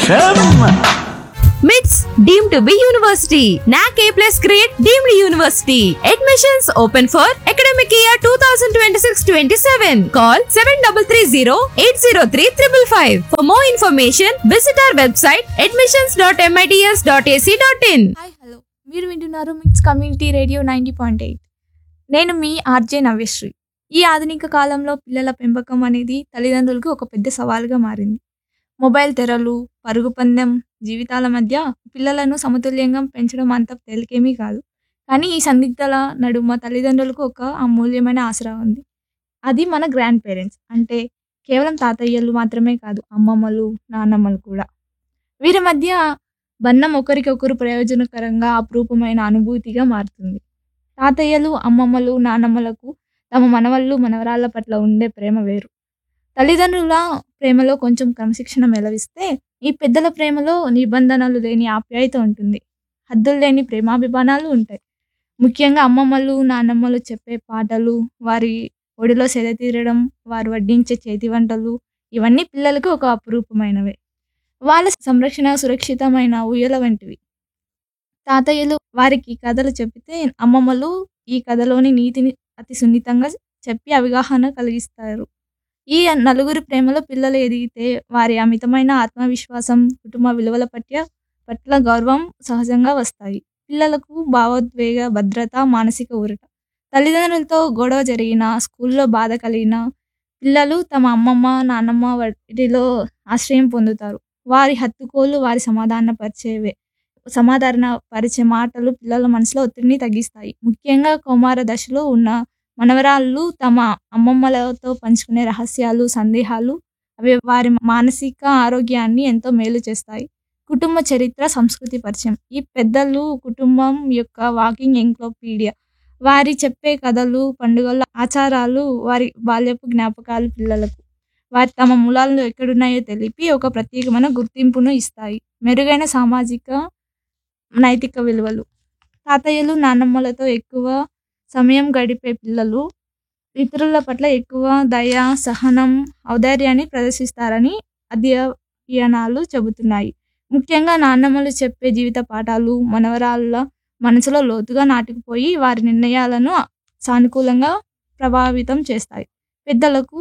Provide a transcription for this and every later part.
సంతోషం మిట్స్ deem to be university NAAC A plus grade deemed university admissions open for academic year two thousand twenty six twenty seven call seven double three zero eight zero three triple five for more information visit our website admissions dot MITS dot ac dot in hi hello మీరు వింటున్నారు mix community radio ninety point eight నేను మీ RJ Navyasri ఈ ఆధునిక కాలంలో పిల్లల పెంపకం అనేది తల్లిదండ్రులకు ఒక పెద్ద సవాలుగా మారింది మొబైల్ తెరలు పరుగు పందెం జీవితాల మధ్య పిల్లలను సమతుల్యంగా పెంచడం అంత తేలికేమీ కాదు కానీ ఈ సందిగ్ధల నడుమ తల్లిదండ్రులకు ఒక అమూల్యమైన ఆసరా ఉంది అది మన గ్రాండ్ పేరెంట్స్ అంటే కేవలం తాతయ్యలు మాత్రమే కాదు అమ్మమ్మలు నాన్నమ్మలు కూడా వీరి మధ్య బంధం ఒకరికొకరు ప్రయోజనకరంగా అపురూపమైన అనుభూతిగా మారుతుంది తాతయ్యలు అమ్మమ్మలు నానమ్మలకు తమ మనవళ్ళు మనవరాళ్ళ పట్ల ఉండే ప్రేమ వేరు తల్లిదండ్రుల ప్రేమలో కొంచెం క్రమశిక్షణ మెలవిస్తే ఈ పెద్దల ప్రేమలో నిబంధనలు లేని ఆప్యాయత ఉంటుంది హద్దులు లేని ప్రేమాభిమానాలు ఉంటాయి ముఖ్యంగా అమ్మమ్మలు నానమ్మలు చెప్పే పాటలు వారి ఒడిలో సెద తీరడం వారు వడ్డించే చేతి వంటలు ఇవన్నీ పిల్లలకు ఒక అపురూపమైనవే వాళ్ళ సంరక్షణ సురక్షితమైన ఊయల వంటివి తాతయ్యలు వారికి కథలు చెబితే అమ్మమ్మలు ఈ కథలోని నీతిని అతి సున్నితంగా చెప్పి అవగాహన కలిగిస్తారు ఈ నలుగురి ప్రేమలో పిల్లలు ఎదిగితే వారి అమితమైన ఆత్మవిశ్వాసం కుటుంబ విలువల పట్ల పట్ల గౌరవం సహజంగా వస్తాయి పిల్లలకు భావోద్వేగ భద్రత మానసిక ఊరట తల్లిదండ్రులతో గొడవ జరిగిన స్కూల్లో బాధ కలిగిన పిల్లలు తమ అమ్మమ్మ నాన్నమ్మ వాటిలో ఆశ్రయం పొందుతారు వారి హత్తుకోలు వారి సమాధానపరిచేవే సమాధాన పరిచే మాటలు పిల్లల మనసులో ఒత్తిడిని తగ్గిస్తాయి ముఖ్యంగా కౌమార దశలో ఉన్న మనవరాళ్ళు తమ అమ్మమ్మలతో పంచుకునే రహస్యాలు సందేహాలు అవి వారి మానసిక ఆరోగ్యాన్ని ఎంతో మేలు చేస్తాయి కుటుంబ చరిత్ర సంస్కృతి పరిచయం ఈ పెద్దలు కుటుంబం యొక్క వాకింగ్ ఎంక్లోపీడియా వారి చెప్పే కథలు పండుగల ఆచారాలు వారి బాల్యపు జ్ఞాపకాలు పిల్లలకు వారి తమ మూలాలు ఎక్కడున్నాయో తెలిపి ఒక ప్రత్యేకమైన గుర్తింపును ఇస్తాయి మెరుగైన సామాజిక నైతిక విలువలు తాతయ్యలు నాన్నమ్మలతో ఎక్కువ సమయం గడిపే పిల్లలు ఇతరుల పట్ల ఎక్కువ దయ సహనం ఔదార్యాన్ని ప్రదర్శిస్తారని అధ్యయనాలు చెబుతున్నాయి ముఖ్యంగా నాన్నమ్మలు చెప్పే జీవిత పాఠాలు మనవరాళ్ళ మనసులో లోతుగా నాటుకుపోయి వారి నిర్ణయాలను సానుకూలంగా ప్రభావితం చేస్తాయి పెద్దలకు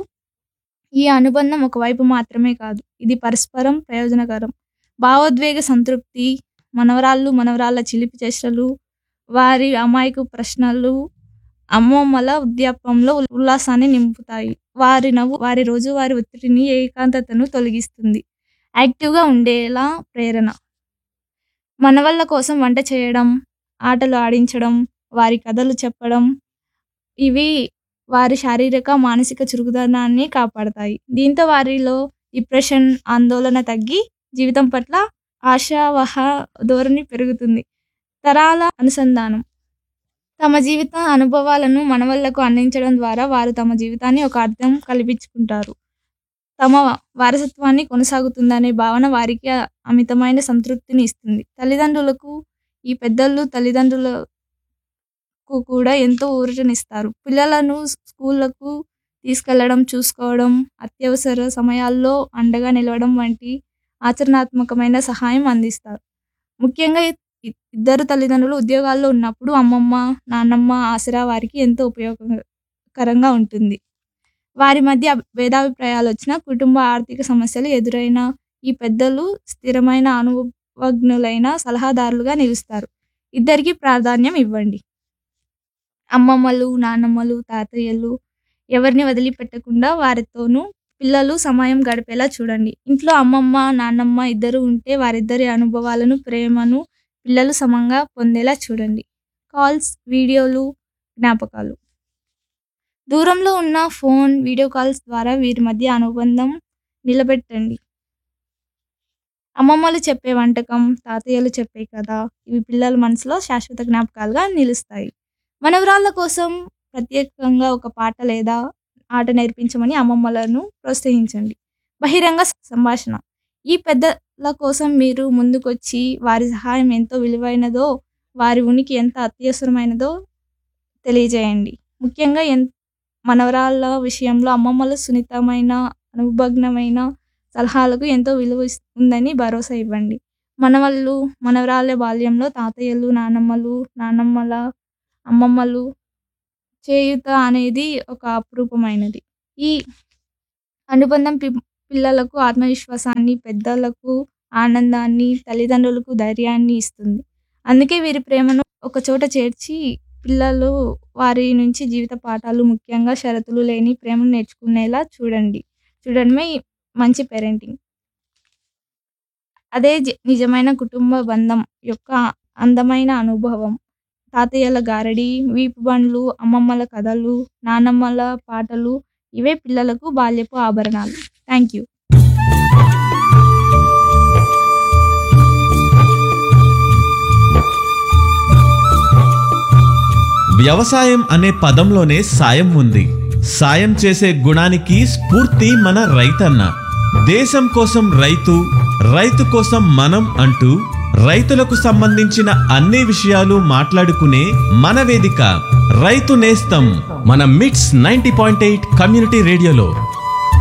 ఈ అనుబంధం ఒకవైపు మాత్రమే కాదు ఇది పరస్పరం ప్రయోజనకరం భావోద్వేగ సంతృప్తి మనవరాళ్ళు మనవరాళ్ళ చిలిపి చేష్టలు వారి అమాయక ప్రశ్నలు అమ్మమ్మల వృద్ధాప్యంలో ఉల్లాసాన్ని నింపుతాయి వారి నవ్వు వారి రోజువారి ఒత్తిడిని ఏకాంతతను తొలగిస్తుంది యాక్టివ్గా ఉండేలా ప్రేరణ మనవళ్ళ కోసం వంట చేయడం ఆటలు ఆడించడం వారి కథలు చెప్పడం ఇవి వారి శారీరక మానసిక చురుకుదనాన్ని కాపాడతాయి దీంతో వారిలో డిప్రెషన్ ఆందోళన తగ్గి జీవితం పట్ల ఆశావహ ధోరణి పెరుగుతుంది తరాల అనుసంధానం తమ జీవిత అనుభవాలను మనవళ్లకు అందించడం ద్వారా వారు తమ జీవితాన్ని ఒక అర్థం కల్పించుకుంటారు తమ వారసత్వాన్ని కొనసాగుతుందనే భావన వారికి అమితమైన సంతృప్తిని ఇస్తుంది తల్లిదండ్రులకు ఈ పెద్దలు తల్లిదండ్రులకు కూడా ఎంతో ఊరటనిస్తారు పిల్లలను స్కూళ్ళకు తీసుకెళ్లడం చూసుకోవడం అత్యవసర సమయాల్లో అండగా నిలవడం వంటి ఆచరణాత్మకమైన సహాయం అందిస్తారు ముఖ్యంగా ఇ- ఇద్దరు తల్లిదండ్రులు ఉద్యోగాల్లో ఉన్నప్పుడు అమ్మమ్మ నాన్నమ్మ ఆసరా వారికి ఎంతో ఉపయోగకరంగా ఉంటుంది వారి మధ్య భేదాభిప్రాయాలు వచ్చిన కుటుంబ ఆర్థిక సమస్యలు ఎదురైన ఈ పెద్దలు స్థిరమైన అనుభవజ్ఞులైన సలహాదారులుగా నిలుస్తారు ఇద్దరికి ప్రాధాన్యం ఇవ్వండి అమ్మమ్మలు నాన్నమ్మలు తాతయ్యలు ఎవరిని వదిలిపెట్టకుండా వారితోనూ పిల్లలు సమయం గడిపేలా చూడండి ఇంట్లో అమ్మమ్మ నాన్నమ్మ ఇద్దరు ఉంటే వారిద్దరి అనుభవాలను ప్రేమను పిల్లలు సమంగా పొందేలా చూడండి కాల్స్ వీడియోలు జ్ఞాపకాలు దూరంలో ఉన్న ఫోన్ వీడియో కాల్స్ ద్వారా వీరి మధ్య అనుబంధం నిలబెట్టండి అమ్మమ్మలు చెప్పే వంటకం తాతయ్యలు చెప్పే కథ ఇవి పిల్లల మనసులో శాశ్వత జ్ఞాపకాలుగా నిలుస్తాయి మనవరాళ్ళ కోసం ప్రత్యేకంగా ఒక పాట లేదా ఆట నేర్పించమని అమ్మమ్మలను ప్రోత్సహించండి బహిరంగ సంభాషణ ఈ పెద్దల కోసం మీరు ముందుకొచ్చి వారి సహాయం ఎంతో విలువైనదో వారి ఉనికి ఎంత అత్యవసరమైనదో తెలియజేయండి ముఖ్యంగా ఎన్ మనవరాళ్ళ విషయంలో అమ్మమ్మలు సున్నితమైన అనుభగ్నమైన సలహాలకు ఎంతో విలువ ఇస్- ఉందని భరోసా ఇవ్వండి మనవళ్ళు మనవరాళ్ళ బాల్యంలో తాతయ్యలు నానమ్మలు నానమ్మల అమ్మమ్మలు చేయుత అనేది ఒక అపురూపమైనది ఈ అనుబంధం పి పిల్లలకు ఆత్మవిశ్వాసాన్ని పెద్దలకు ఆనందాన్ని తల్లిదండ్రులకు ధైర్యాన్ని ఇస్తుంది అందుకే వీరి ప్రేమను ఒక చోట చేర్చి పిల్లలు వారి నుంచి జీవిత పాఠాలు ముఖ్యంగా షరతులు లేని ప్రేమను నేర్చుకునేలా చూడండి చూడడమే మంచి పేరెంటింగ్ అదే జ- నిజమైన కుటుంబ బంధం యొక్క అందమైన అనుభవం తాతయ్యల గారడి వీపు బండ్లు అమ్మమ్మల కథలు నానమ్మల పాటలు ఇవే పిల్లలకు బాల్యపు ఆభరణాలు థ్యాంక్ యూ వ్యవసాయం అనే పదంలోనే సాయం ఉంది సాయం చేసే గుణానికి స్ఫూర్తి మన రైతన్న దేశం కోసం రైతు రైతు కోసం మనం అంటూ రైతులకు సంబంధించిన అన్ని విషయాలు మాట్లాడుకునే మన వేదిక రైతు నేస్తం మన మిట్స్ నైంటీ పాయింట్ ఎయిట్ కమ్యూనిటీ రేడియోలో